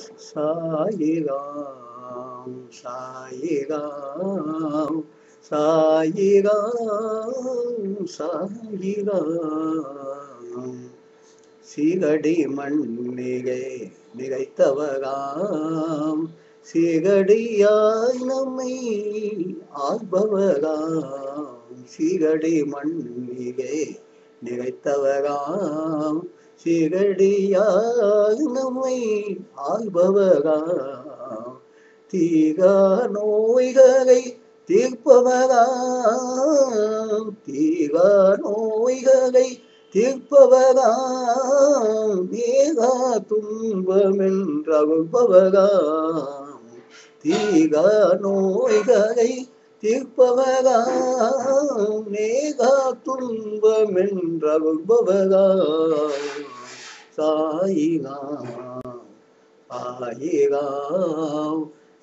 சாயிராம் சாயிராம் சாயிராம் சாயிராம் சீகடி மண்ணிகை நினைத்தவராம் சீகடியாய் நம்மை ஆள்பவராம் சீகடி மண்ணிகை நினைத்தவராம் சீகடியாய் நம்மை ஆள்பவராம் தீகா நோய்களை தீர்ப்பவராம் தீகா நோய்களை தீர்ப்பவராம் நேகா துன்பமென்றருள்பவராம் தீகா நோய்களை தீர்ப்பவராம் நேகா துன்பமென்றருள்பவராம் சாயிராம் சாயிராம்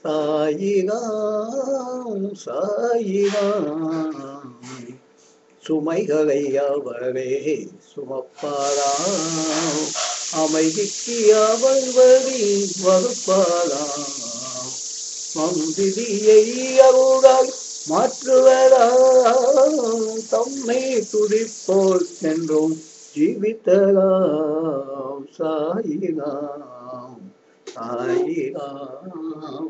சாயிராம் சாயிராம் சுமைகளை அவரே சுமப்பாராம் அமைதிக்கு அவள் வழி வகுப்பாராம் மந்திரியை அருளால் மாற்றுவராம் தம்மை துடிப்போல் என்றும் ஜீவித்தராம் சாயிராம் சாயிராம்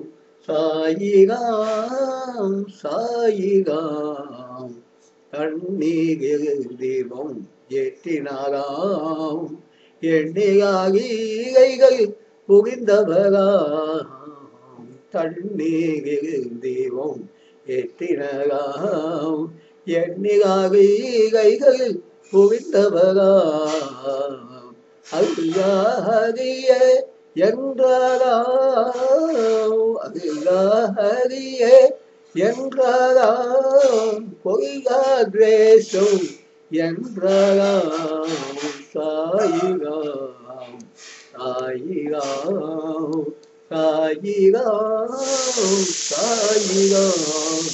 சாயிராம் சாயிராம் கண்ணீரில் தீபம் ஏற்றினாராம் எண்ணியாகி கைகள் புரிந்தவராம் தண்ணீரில் தீபம் ஏற்றினாராம் எண்ணியாகி கைகள் புரிந்தவராம் அல்லாஹிய என்றாராம் அல்லாஹிய என்றாராம் பொய்யாத்வேஷம் என்றாராம் சாயிராம் சாயிராம் சாயிராம் சாயிராம்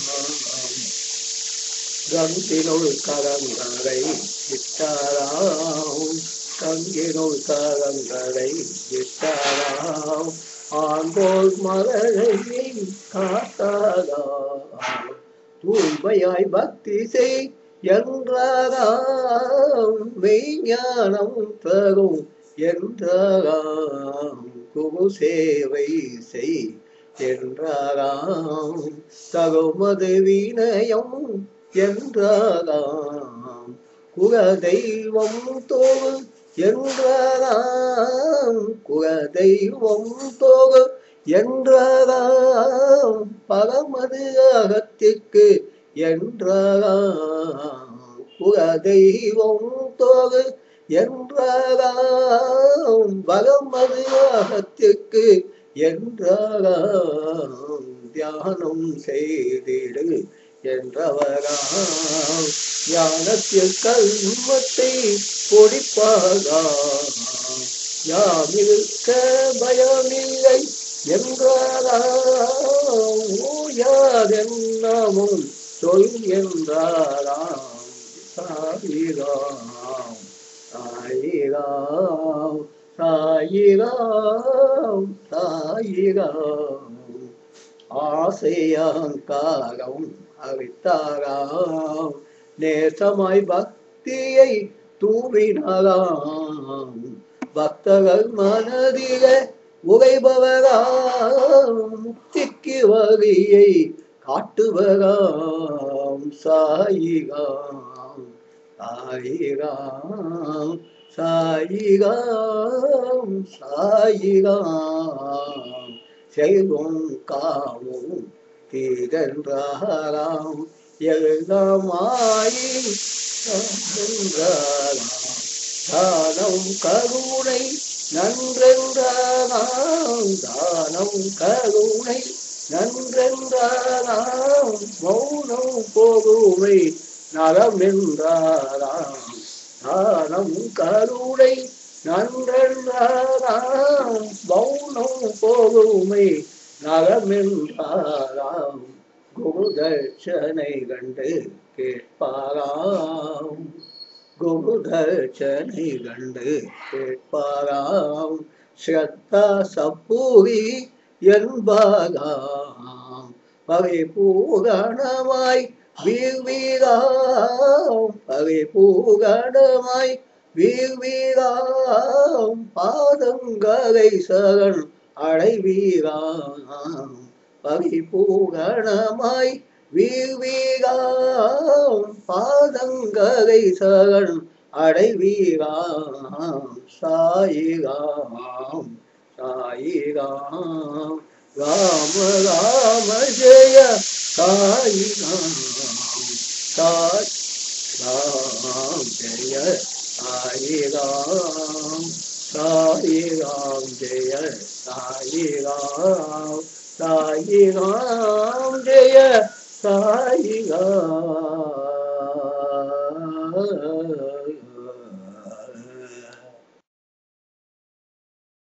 கங்கினுள் கரங்களை இட்டாராம் கங்கினுள் கரங்களை இட்டாராம் ஆண்டோர் மலரை காத்தாராம் தூய்மையாய் பக்தி செய் என்றாராம் மெய்ஞானம் தரும் என்றாராம் குரு சேவை செய் என்றாராம் தகுமது வினயம் என்றாராம் குல தெய்வம் தோறு என்றாராம் குல தெய்வம் தோறு என்றாராம் பரமது அகத்திற்கு என்றாராம் குல தெய்வம் தோறு என்றாராம் பரமது அகத்திற்கு என்றாராம் தியானம் செய்திடு என்றவராம் ஞானத்தில் கல்மத்தை பொடிப்பாராம் யாமிருக்க பயமில்லை என்றாராம் ஓயாதென்னமும் சொல் என்றாராம் சாயிராம் சாயிராம் சாயிராம் சாயிராம் ஆசையங்காரம் அவித்தாராம் நேசமாய் பக்தியை தூவினாராம் பக்தர்கள் மனதில உரைபவராம் முக்திக்கு வழியை காட்டுவராம் சாயிராம் சாயிராம் சாயிராம் சாயிராம் செல்வம் காமும் தீரன்றாராம் எல்லாமாயி என்றாராம் தானம் கருணை நன்றென்றாராம் தானம் கருணை நன்றென்றாராம் மௌனம் பொறுமை நலம் என்றாராம் தானம் கருணை நன்றென்றாராம் மௌனம் பொறுமை நலமென்றாராம் குருதட்சனை கண்டு கேட்பாராம் குருதட்சனை கண்டு கேட்பாராம் ஸ்ரத்தா சப்பூரி என்பதாம் பரிபூரணமாய் வீர்வீராம் பரிபூரணமாய் வீர்வீராம் பாதங்களை சரண் அடைவீராம் பரிபூரணமாய் வீர்வீராம் பாதங்களை சரண் அடைவீராம் சாயிராம் சாயிராம் ராம ராம ஜெய சாயிராம் சாய் ராம் ஜெய சாயிராம் சாயிராம் ஜெய சாயிராம் சாயிராம் ஜெய சாயிராம்